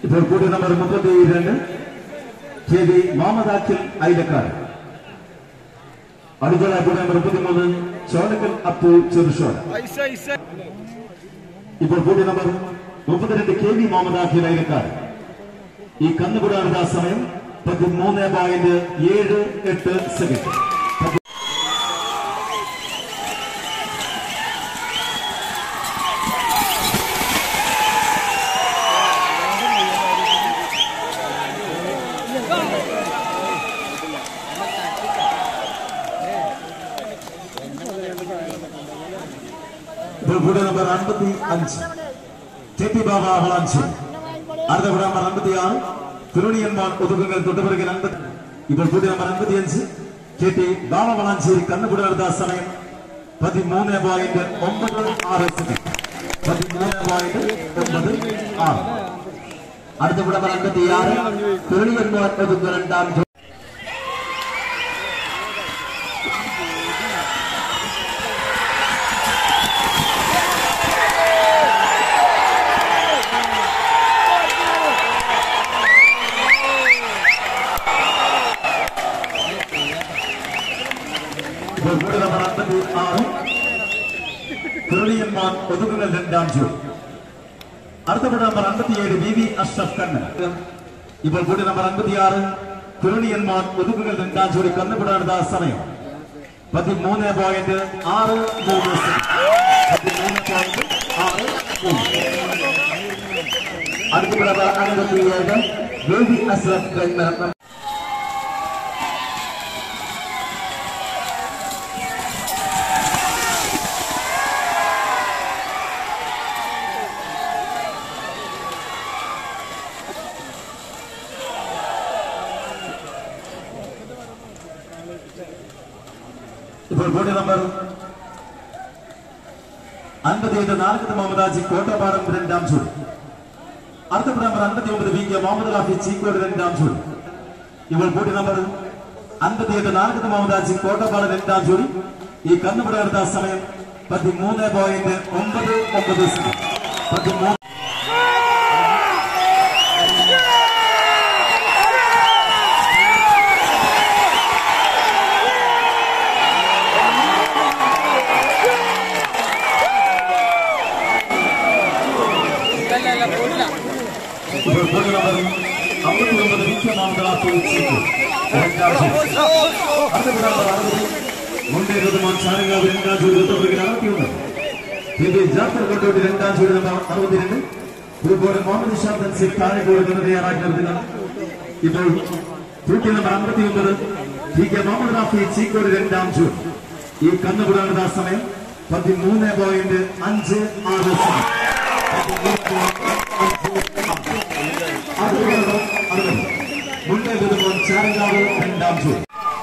ഇപ്പോൾ കൂടി നമ്പർ മുപ്പത്തി രണ്ട് കെ വി മാമദാക്കിൽ ഐലക്കാട് അടുക്കള കൂടി നമ്പർ മുപ്പത്തിമൂന്ന് ചോലക്കൽ അപ്പു ചെറുഷോട് ഇപ്പോൾ കൂടി നമ്പർ മുപ്പത്തിരണ്ട് കെ വി മുഹമ്മദ് ഐലക്കാട് ഈ കന്നുകൂടാനുള്ള സമയം പതിമൂന്ന് പോയിന്റ് ഏഴ് എട്ട് സെക്കൻഡ് ഇപ്പോൾ കൂടി നമ്പർ അൻപത്തി അഞ്ച് കെ പി ബാബ വളാഞ്ചേരി അടുത്ത കൂടെ നമ്പർ അൻപത്തി ആറ് തിരുണിയന്മാർ ഒതുക്കുങ്ങൾ തൊട്ടുപിറകിൽ അൻപത്തി ഇപ്പോൾ കൂടി നമ്പർ അൻപത്തി അഞ്ച് കെ ടി ബാബ വളാഞ്ചേരി കണ്ണുകൂടെ നടത്ത സമയം പതിമൂന്ന് പോയിന്റ് ഒമ്പത് ആറ് സെക്കൻഡ് പതിമൂന്ന് പോയിന്റ് ഒമ്പത് ആറ് അടുത്ത കൂടെ അൻപത്തിയാറ് തിരുണിയന്മാർ ഒതുങ്ങ രണ്ടാം ജോ- ഇപ്പോൾ കൂടി നമ്പർ അൻപത്തി ആറ് തിരുണിയന്മാർ ഒതുക്കുങ്ങൾ രണ്ടാം ജോഡി അടുത്ത കൂടെ നമ്പർ അൻപത്തിയേഴ് വി വി അഷ്റഫ് കണ്ണൻ ഇപ്പോൾ കൂടി നമ്പർ അൻപത്തിയാറ് തിരുണിയന്മാർ ഒതുക്കുകൾ രണ്ടാം ജോഡി കന്നുകൂടാനുള്ള സമയം പതിമൂന്ന് പോയിന്റ് ആറ് മൂന്ന് പതിമൂന്ന് പോയിന്റ് ആറ് മൂന്ന് അടുത്ത കൂടെ അൻപത്തിയേഴ് ബേബി അസ്ലഫ് കൈമരം ഇപ്പോൾ ബോഡി നമ്പർ അൻപത്തിയെട്ട് നാൽപ്പത് മുഹമ്മദാജി കോട്ടപ്പാടം രണ്ടാം ചൂട് അടുത്ത നമ്പർ അൻപത്തി ഒമ്പത് വി കെ മുഹമ്മദ് റാഫി ചീക്കോട് രണ്ടാം ചൂട് ഇപ്പോൾ ബോഡി നമ്പർ അൻപത്തിയെട്ട് നാൽപ്പത് മുഹമ്മദാജി കോട്ടപ്പാടം രണ്ടാം ചൂടി ഈ കന്നുപിട എടുത്ത സമയം പതിമൂന്ന് പോയിന്റ് ഒമ്പത് ഒമ്പത് സെക്കൻഡ് പതിമൂന്ന് ഇപ്പോൾ ബോഡി നമ്പർ അമ്പത്തി ഒമ്പത് വി കെ മുഹമ്മദ് റാഫി ചീക്കോട് രണ്ടാം ചൂട് അടുത്ത നമ്പർ അറുപത് മുണ്ടേ ഋതുമാൻ ചാരങ്കാവ് രണ്ടാം ചൂട് ഋതുവിൽ അറുപത്തിയൊന്ന് ഇത് ജാഫർ കൊണ്ടോട്ട് രണ്ടാം ചൂട് നമ്പർ അറുപത്തിരണ്ട് പൂക്കോട് മുഹമ്മദ് ഷാ തൻസി താഴെക്കോട് നിന്ന് തയ്യാറാക്കി നിർത്തുക ഇപ്പോൾ തൂക്കി നമ്പർ അമ്പത്തി ഒമ്പത് പി കെ മുഹമ്മദ് റാഫി ചീക്കോട് രണ്ടാം ചൂട് ഈ കന്നുകുടാനുള്ള ആ സമയം പതിമൂന്ന് പോയിന്റ് അഞ്ച് ആറ് സെക്കൻഡ്. പതിമൂന്ന് point അഞ്ച് ആറ്. അടുത്ത നമ്പർ അറുപത് മുണ്ടേ ഋതുമാൻ ചാരങ്കാവ് രണ്ടാം ചൂട്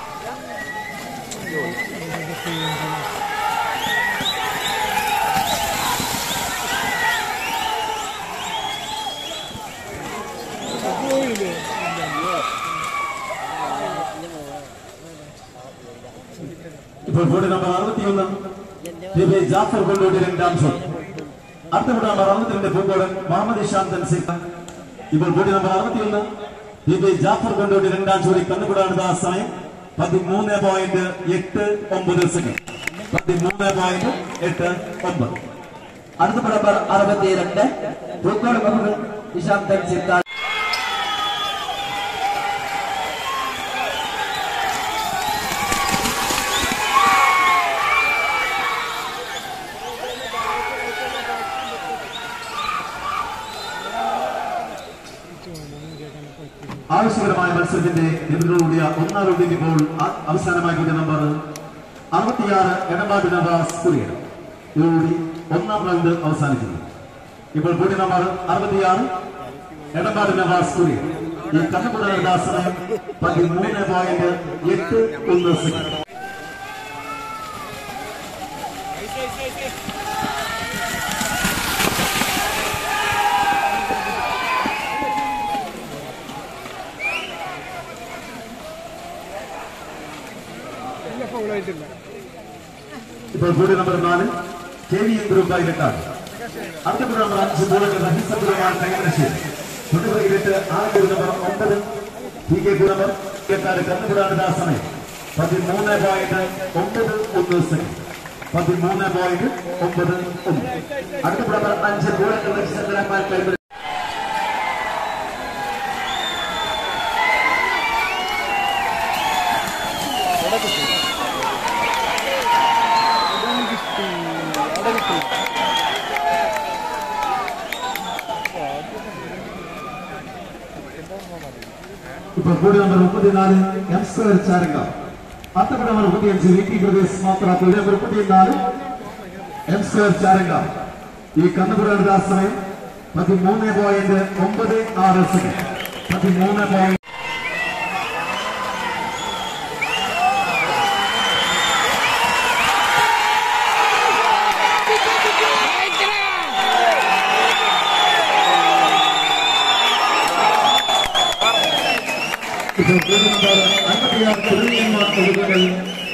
ഇപ്പോൾ ബോർഡ് നമ്പർ അറുപത്തിയൊന്ന് ടി പി ജാഫർ കൊണ്ടോട്ടി രണ്ടാം ഷോട്ട് അടുത്ത ബോർഡ് നമ്പർ അറുപത്തിരണ്ട് പൂക്കോടൻ മുഹമ്മദ് ഇഷാന്തൻ സിംഗ് ഇപ്പോൾ ബോർഡ് നമ്പർ അറുപത്തിയൊന്ന് ടി പി ജാഫർ കൊണ്ടോട്ടി രണ്ടാം ഷോട്ടി കന്നുകൂടാണ് ആ സമയം പതിമൂന്ന് പോയിന്റ് എട്ട് ഒമ്പത് സെക്കൻഡ് പതിമൂന്ന് പോയിന്റ് എട്ട് ഒമ്പത് അടുത്ത നമ്പർ അറുപത്തിരണ്ട് പൂക്കോട് മുഹമ്മദ് ഇഷാം തൻസിത്താൻ ആവശ്യകരമായ മത്സരത്തിന്റെ എതിരോടിയ ഒന്നാം റൗണ്ടിന്റെ ഇപ്പോൾ അ- അവസാനമായി കൂടിയ നമ്പർ അറുപത്തിയാറ് എടപ്പാട് നവാസ് കുറിയൻ ഇതോടുകൂടി ഒന്നാം റൗണ്ട് അവസാനിക്കുന്നു ഇപ്പോൾ കൂടിയ നമ്പർ അറുപത്തിയാറ് എടപ്പാട് നവാസ് കുറിയൻ ഈ കണ്ണുപുട സമയം പതിമൂന്ന് പോയിന്റ് എട്ട് ഒന്ന് സെക്കൻഡ് ഇപ്പോൾ കൂടി നമ്പർ നാല് കെ വി എൻ ഗ്രൂപ്പ് പൈലറ്റാണ് അടുത്ത കൂടി നമ്പർ അഞ്ച് ബോളർ റഹീസ് അബ്ദുറഹ്മാൻ കൈമനശ്ശേരി തൊട്ടുപുറകിലിട്ട് ആദ്യ നമ്പർ ഒമ്പത് പി കെ കുളമ്പർ കേട്ടാല് കന്നുകൂടാണ് ദാസമേ പതിമൂന്ന് പോയിന്റ് ഒമ്പത് ഒന്ന് സെക്കൻഡ് പതിമൂന്ന് പോയിന്റ് ഒമ്പത് ഒന്ന് അടുത്ത നമ്പർ അഞ്ച് ഗോളങ്ങൾ ചന്ദ്രന്മാർ കൈവരി ഇപ്പോൾ കൂടി നമ്പർ മുപ്പത്തിനാല് എം സ്ക്വയർ ചാരങ്ക അടുത്ത കൂടെ നമ്പർ മുപ്പത്തിയഞ്ച് വി ടി പ്രദേശ് മാത്രം കൂടി നമ്പർ മുപ്പത്തിനാല് എം സ്ക്വയർ ചാരങ്ക ഈ കന്നുകുടയുടെ സമയം പതിമൂന്ന് പോയിന്റ് ഒമ്പത് ആറ് സെക്കൻഡ് പതിമൂന്ന് പോയിന്റ് ഇപ്പോൾ കൂടി നമ്പർ അൻപത്തിയാറ് തുടങ്ങിയന്മാർ ഒഴുകുകൾ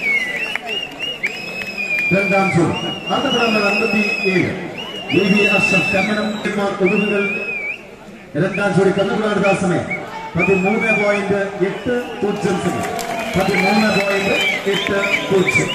രണ്ടാം ചോർ അടുത്ത നമ്പർ അൻപത്തി ഏഴ് ബി ബി അഷ്റഫ് കമ്മനം ഒഴുകുകൾ രണ്ടാം ചോടി കന്നുകുടാട് ദാസമേ പതിമൂന്ന് പോയിന്റ് എട്ട് പൂജ്യം സെക്കൻഡ് പതിമൂന്ന് പോയിന്റ് എട്ട് പൂജ്യം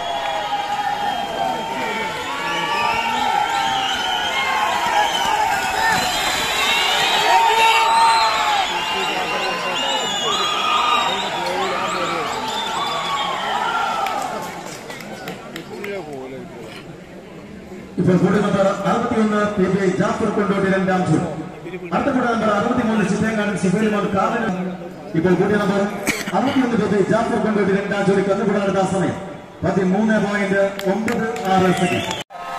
ഇപ്പോൾ കൂടി നമ്പർ അറുപത്തിയൊന്ന് പി ബി ജാഫർ കൊണ്ടോട്ടി രണ്ടാം ചോടി അടുത്ത കൂടെ നമ്പർ അറുപത്തിമൂന്ന് ചിത്രങ്ങാടൻ ശിവരിമാൻ കാതലും ഇപ്പോൾ കൂടിയ നമ്പർ അറുപത്തിയൊന്ന് പി ബി ജാഫർ കൊണ്ടോട്ടി രണ്ടാം ചോടി കന്നുകൂടാട് ദാസമയം പതിമൂന്ന് പോയിന്റ് ഒമ്പത് ആറ് സെക്കൻഡ്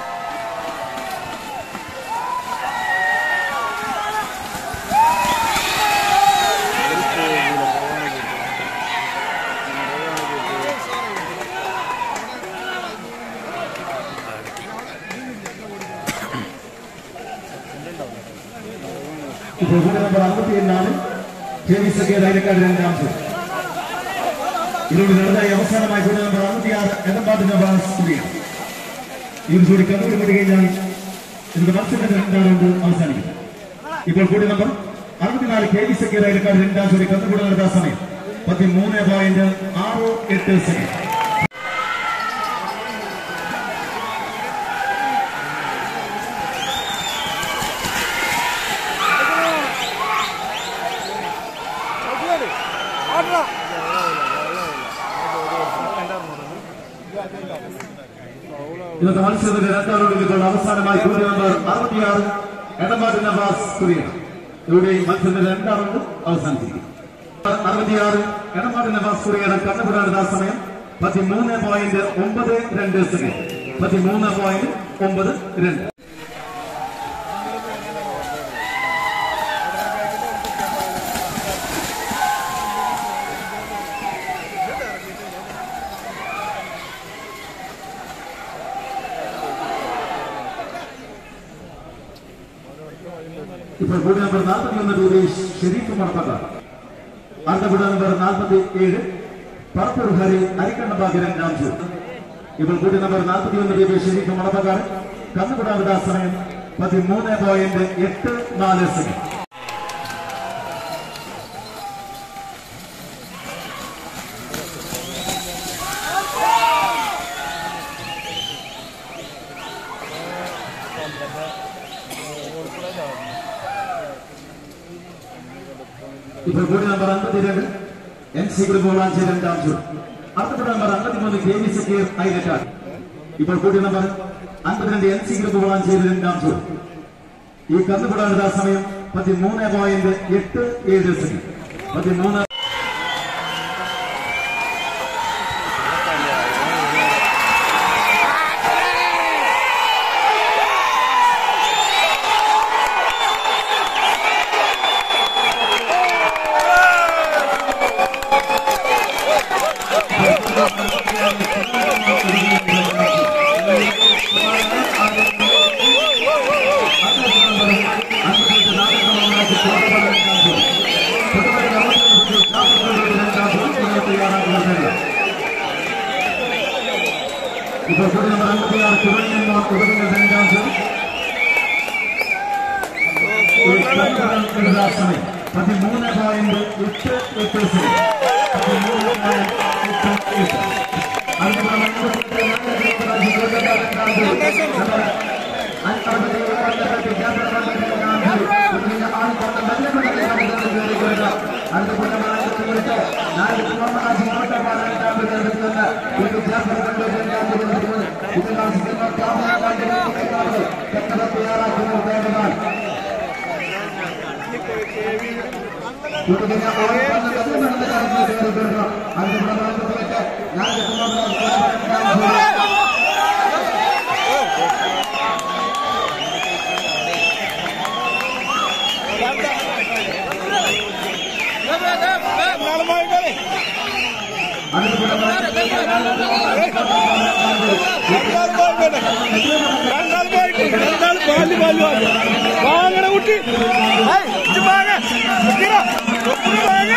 ഇപ്പോൾ കൂടെ നമ്പർ അറുപത്തിയേഴിനാണ് കെ വി സഖ്യ ധൈര്യക്കാട് രണ്ടാം ചോടി ഇതിലൂടെ നടന്നായി അവസാനമായി കൂടെ നമ്പർ അറുപത്തിയാറ് എടമ്പാട്ട് നമ്പർ സ്ത്രീയാണ് ഈ ഒരു ജോഡി കന്നുകൂടി കൂടി കഴിഞ്ഞാൽ ഇതിന്റെ മത്സരത്തിന്റെ രണ്ടാം റൗണ്ട് അവസാനിക്കും ഇപ്പോൾ കൂടി നമ്പർ അറുപത്തിനാല് കെ വി സഖ്യ ധൈര്യക്കാട് രണ്ടാം ചോടി കന്നുകൂടി നടത്താൻ സമയം പതിമൂന്ന് പോയിന്റ് ആറ് എട്ട് സെക്കൻഡ് ഇന്നത്തെ മത്സരത്തിന്റെ രണ്ടാം റൗണ്ടിൽ അവസാനമായി കൂടി നമ്പർ അറുപത്തിയാറ് എടമ്പാട്ട് നവാസ് കുര്യൻ ഇവിടെ ഈ മത്സരത്തിന്റെ രണ്ടാം റൗണ്ട് അവസാനിച്ചിരിക്കും അറുപത്തിയാറ് എടമ്പാട്ട് നവാസ് കുര്യയുടെ കണ്ണുപിടാനുള്ള സമയം പതിമൂന്ന് പോയിന്റ് ഒമ്പത് രണ്ട് സെക്കൻഡ് പതിമൂന്ന് പോയിന്റ് ഒമ്പത് രണ്ട് ഇപ്പോൾ കൂടി നമ്പർ നാൽപ്പത്തി ഒന്ന് രൂപീഷ് ഷെരീഫ് മണപ്പക്ക അടുത്ത കൂടി നമ്പർ നാൽപ്പത്തി ഏഴ് പറപ്പൂർ ഹരി അരിക്കണ്ണബാഗ് രണ്ടാം ജൂ ഇപ്പോൾ കൂടി നമ്പർ നാൽപ്പത്തി ഒന്ന് രൂപീഷ് ഷെരീഫ് മണപ്പക്കാരൻ കന്നുകുടാവിട സമയം പതിമൂന്ന് പോയിന്റ് എട്ട് നാല് സെക്കൻഡ് ഇപ്പോൾ കൂടി നമ്പർ അൻപത്തിരണ്ട് എൻ സി ഗ്രൂപ്പ് വളാഞ്ചേരി രണ്ടാം ജൂ അടുത്ത നമ്പർ അൻപത്തിമൂന്ന് കെ വി സക്കീർ ഐലറ്റാർ ഇപ്പോൾ കൂടി നമ്പർ അൻപത്തിരണ്ട് എൻ സി ഗ്രൂപ്പ് വളാഞ്ചേരി രണ്ടാം ജൂ ഈ കന്നുകൂടാനുള്ള സമയം പതിമൂന്ന് പോയിന്റ് എട്ട് ഏഴ് സെക്കൻഡ് പതിമൂന്ന് ഇപ്പോൾ കൂടി നമ്പർ അൻപത്തിയാറ് തുടങ്ങിയ ഉടനെ രണ്ടാം സമയം പതിമൂന്ന് പോയിന്റ് എട്ട് എട്ട് സെന്റ് പതിമൂന്ന് പോയിന്റ് എട്ട് എട്ട് തയ്യാറാക്കുന്നത് വാങ്ങണ കുട്ടി ഏയ്, ഇജ്ജ് വാങ്ങ. കുട്ടിടാ. കുട്ടി വാങ്ങ.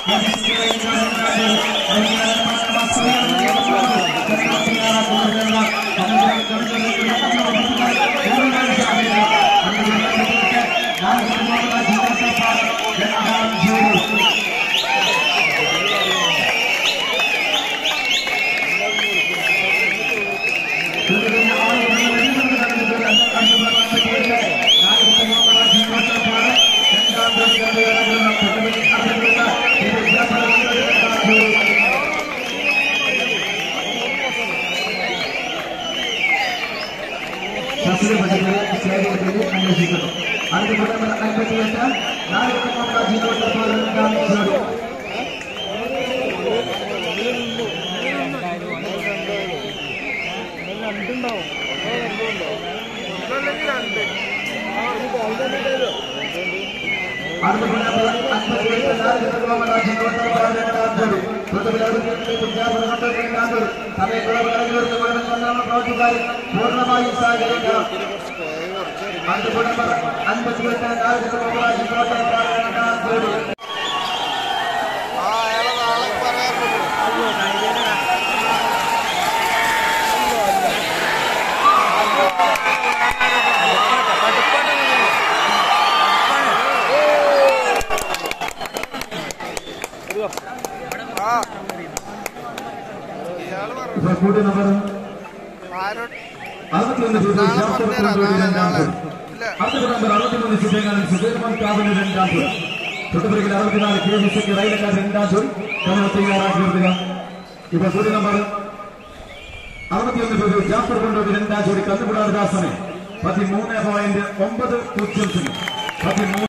സ്റ്റേഡിയത്തിൽ അന്വേഷിക്കുന്നു അതുപോലെ അൻപത്തിയെട്ട് നാല് ജീവോട്ടപ്പോൾ പൂർണ്ണമായും സഹകരിക്കണം അൻപത്തിയെട്ട് നാല് കൂടി നമ്പർ അറുപത്തിയൊന്ന് അടുത്ത നമ്പർ അറുപത്തിമൂന്ന് ചിത്രങ്ങളിൽ സുധീർമൻ കാവിന് രണ്ടാം തുൽ തൊട്ടുപിറകിൽ അറുപത്തിനാല് കെ വിസയ്ക്ക് റൈലക്കാർ രണ്ടാം തുൽ നമ്മൾ തയ്യാറാക്കി നിർത്തുക ഇപ്പൊ കൂടി നമ്പർ അറുപത്തിയൊന്ന് പേര് ജാഫർ കൊണ്ടോട് രണ്ടാം ജോഡി കന്നുകൂടാതെ ദാസനെ പതിമൂന്ന് പോയിന്റ് ഒമ്പത് പൂജ്യം പതിമൂന്ന്